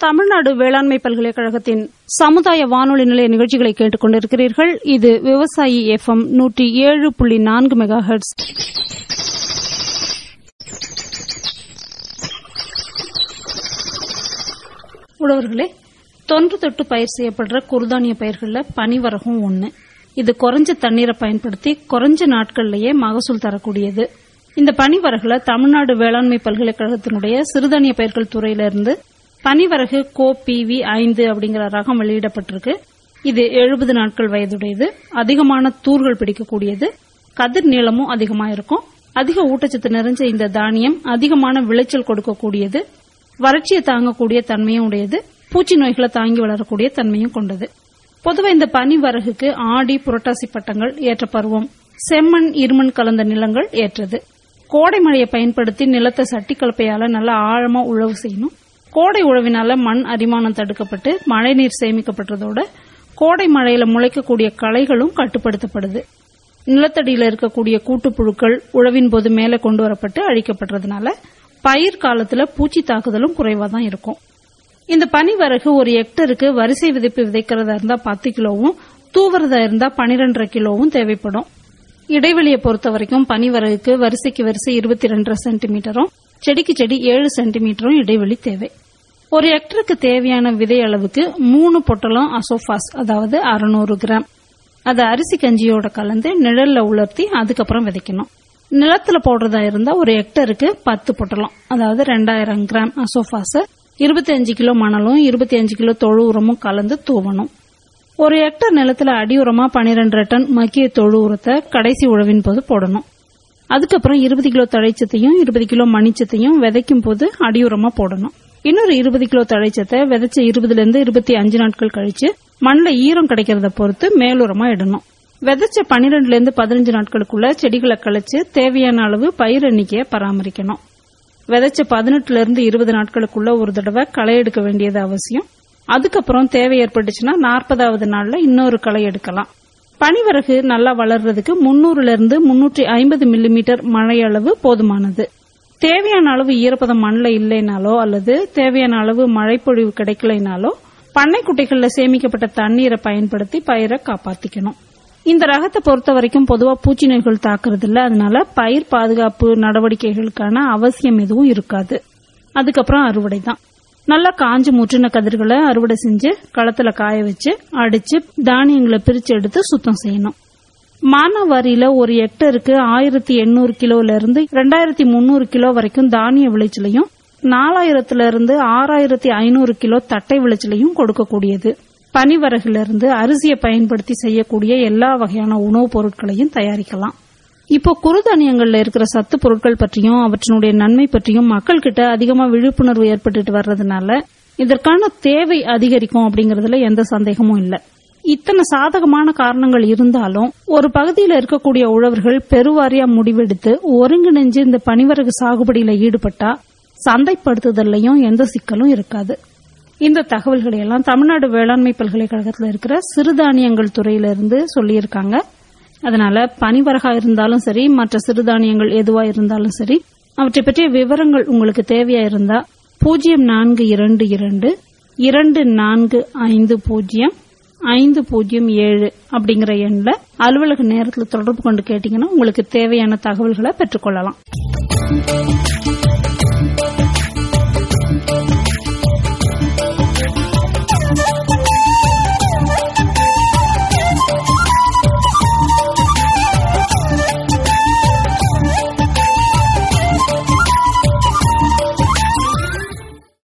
தமிழ்நாடு வேளாண்மை பல்கலைக்கழகத்தின் சமுதாய வானொலி நிலைய நிகழ்ச்சிகளை கேட்டுக் கொண்டிருக்கிறீர்கள் இது விவசாயி எஃப்எம் நூற்றி ஏழு புள்ளி நான்கு மெகா ஹெர்ட்ஸ் உழவர்களே தொன்று தொட்டு பயிர் செய்யப்படுற குருதானிய பயிர்கள்ல பனிவரகும் ஒண்ணு இது குறைஞ்ச தண்ணீரை பயன்படுத்தி குறைஞ்ச நாட்கள்லயே மகசூல் தரக்கூடியது இந்த பனிவரகுல தமிழ்நாடு வேளாண்மை பல்கலைக்கழகத்தினுடைய சிறுதானிய பயிர்கள் துறையிலிருந்து பனிவரகு கோ பிவி ஐந்து அப்படிங்கிற ரகம் வெளியிடப்பட்டிருக்கு இது எழுபது நாட்கள் வயதுடையது அதிகமான தூர்கள் பிடிக்கக்கூடியது கதிர் நீளமும் அதிகமா இருக்கும் அதிக ஊட்டச்சத்து நிறைஞ்ச இந்த தானியம் அதிகமான விளைச்சல் கொடுக்கக்கூடியது வறட்சியை தாங்கக்கூடிய தன்மையும் உடையது பூச்சி நோய்களை தாங்கி வளரக்கூடிய தன்மையும் கொண்டது பொதுவா இந்த பனி வரகுக்கு ஆடி புரட்டாசி பட்டங்கள் ஏற்ற பருவம் செம்மண் இருமண் கலந்த நிலங்கள் ஏற்றது கோடை மழையை பயன்படுத்தி நிலத்தை சட்டி கலப்பையால நல்லா ஆழமா உழவு செய்யணும் கோடை உழவினால மண் அரிமானம் தடுக்கப்பட்டு மழைநீர் சேமிக்கப்பட்டதோட கோடை மழையில முளைக்கக்கூடிய களைகளும் கட்டுப்படுத்தப்படுது நிலத்தடியில இருக்கக்கூடிய கூட்டுப்புழுக்கள் உழவின் போது மேலே கொண்டு வரப்பட்டு அழிக்கப்படுறதுனால பயிர் காலத்துல பூச்சி தாக்குதலும் குறைவா தான் இருக்கும் இந்த பனிவரகு ஒரு ஹெக்டருக்கு வரிசை விதைப்பு விதைக்கிறதா இருந்தா பத்து கிலோவும் தூவுறதா இருந்தா பனிரெண்டரை கிலோவும் தேவைப்படும் இடைவெளியை பொறுத்த வரைக்கும் பனிவரகுக்கு வரிசைக்கு வரிசை இருபத்தி ரெண்டரை சென்டிமீட்டரும் செடிக்கு செடி ஏழு சென்டிமீட்டரும் இடைவெளி தேவை ஒரு ஹெக்டருக்கு தேவையான விதை அளவுக்கு மூணு பொட்டலம் அசோபாஸ் அதாவது அறுநூறு கிராம் அதை அரிசி கஞ்சியோட கலந்து நிழல்ல உலர்த்தி அதுக்கப்புறம் விதைக்கணும் நிலத்துல போடுறதா இருந்தா ஒரு ஹெக்டருக்கு பத்து பொட்டலம் அதாவது ரெண்டாயிரம் கிராம் அசோபாஸ் இருபத்தி அஞ்சு கிலோ மணலும் இருபத்தி அஞ்சு கிலோ தொழு உரமும் கலந்து தூவணும் ஒரு ஹெக்டர் நிலத்துல அடி உரமா பனிரெண்டரை டன் மக்கிய தொழு உரத்தை கடைசி உழவின் போது போடணும் அதுக்கப்புறம் இருபது கிலோ தழைச்சத்தையும் இருபது கிலோ மணிச்சத்தையும் விதைக்கும் போது அடியுரமா போடணும் இன்னொரு இருபது கிலோ தழைச்சத்தை விதைச்ச இருபதுல இருந்து இருபத்தி அஞ்சு நாட்கள் கழிச்சு மண்ணில் ஈரம் கிடைக்கிறத பொறுத்து மேலுரமா இடணும் விதைச்ச பன்னிரெண்டுல இருந்து பதினஞ்சு நாட்களுக்குள்ள செடிகளை கழிச்சு தேவையான அளவு பயிர் எண்ணிக்கையை பராமரிக்கணும் விதைச்ச பதினெட்டுல இருந்து இருபது நாட்களுக்குள்ள ஒரு தடவை களை எடுக்க வேண்டியது அவசியம் அதுக்கப்புறம் தேவை ஏற்பட்டுச்சுன்னா நாற்பதாவது நாள்ல இன்னொரு களை எடுக்கலாம் பனிவரகு நல்லா வளர்றதுக்கு முன்னூறுல இருந்து முன்னூற்றி ஐம்பது மில்லிமீட்டர் மழை அளவு போதுமானது தேவையான அளவு ஈரப்பதம் மண்ணில் இல்லைனாலோ அல்லது தேவையான அளவு மழைப்பொழிவு கிடைக்கலைனாலோ பண்ணைக்குட்டைகள்ல சேமிக்கப்பட்ட தண்ணீரை பயன்படுத்தி பயிரை காப்பாத்திக்கணும் இந்த ரகத்தை பொறுத்த வரைக்கும் பொதுவா பூச்சி நோய்கள் தாக்குறது இல்ல அதனால பயிர் பாதுகாப்பு நடவடிக்கைகளுக்கான அவசியம் எதுவும் இருக்காது அதுக்கப்புறம் அறுவடை தான் நல்லா காஞ்சு முற்றின கதிர்களை அறுவடை செஞ்சு களத்துல காய வச்சு அடிச்சு தானியங்களை பிரிச்சு எடுத்து சுத்தம் செய்யணும் மானாவாரியில ஒரு ஹெக்டருக்கு ஆயிரத்தி எண்ணூறு கிலோல இருந்து ரெண்டாயிரத்தி முன்னூறு கிலோ வரைக்கும் தானிய விளைச்சலையும் நாலாயிரத்துல இருந்து ஆறாயிரத்தி ஐநூறு கிலோ தட்டை விளைச்சலையும் கொடுக்கக்கூடியது பனிவரகுல இருந்து அரிசியை பயன்படுத்தி செய்யக்கூடிய எல்லா வகையான உணவுப் பொருட்களையும் தயாரிக்கலாம் இப்போ குறுதானியங்கள்ல இருக்கிற சத்து பொருட்கள் பற்றியும் அவற்றினுடைய நன்மை பற்றியும் மக்கள் கிட்ட அதிகமா விழிப்புணர்வு ஏற்பட்டுட்டு வர்றதுனால இதற்கான தேவை அதிகரிக்கும் அப்படிங்கறதுல எந்த சந்தேகமும் இல்ல இத்தனை சாதகமான காரணங்கள் இருந்தாலும் ஒரு பகுதியில் இருக்கக்கூடிய உழவர்கள் பெருவாரியா முடிவெடுத்து ஒருங்கிணைஞ்சு இந்த பனிவரகு சாகுபடியில ஈடுபட்டா சந்தைப்படுத்துதல்லையும் எந்த சிக்கலும் இருக்காது இந்த தகவல்களை எல்லாம் தமிழ்நாடு வேளாண்மை பல்கலைக்கழகத்தில் இருக்கிற சிறுதானியங்கள் துறையிலிருந்து சொல்லியிருக்காங்க அதனால பனிவரகா இருந்தாலும் சரி மற்ற சிறுதானியங்கள் எதுவா இருந்தாலும் சரி அவற்றை பற்றிய விவரங்கள் உங்களுக்கு தேவையா இருந்தா பூஜ்ஜியம் நான்கு இரண்டு இரண்டு இரண்டு நான்கு ஐந்து பூஜ்ஜியம் ஐந்து பூஜ்ஜியம் ஏழு அப்படிங்கிற எண்ல அலுவலக நேரத்தில் தொடர்பு கொண்டு கேட்டீங்கன்னா உங்களுக்கு தேவையான தகவல்களை பெற்றுக்கொள்ளலாம்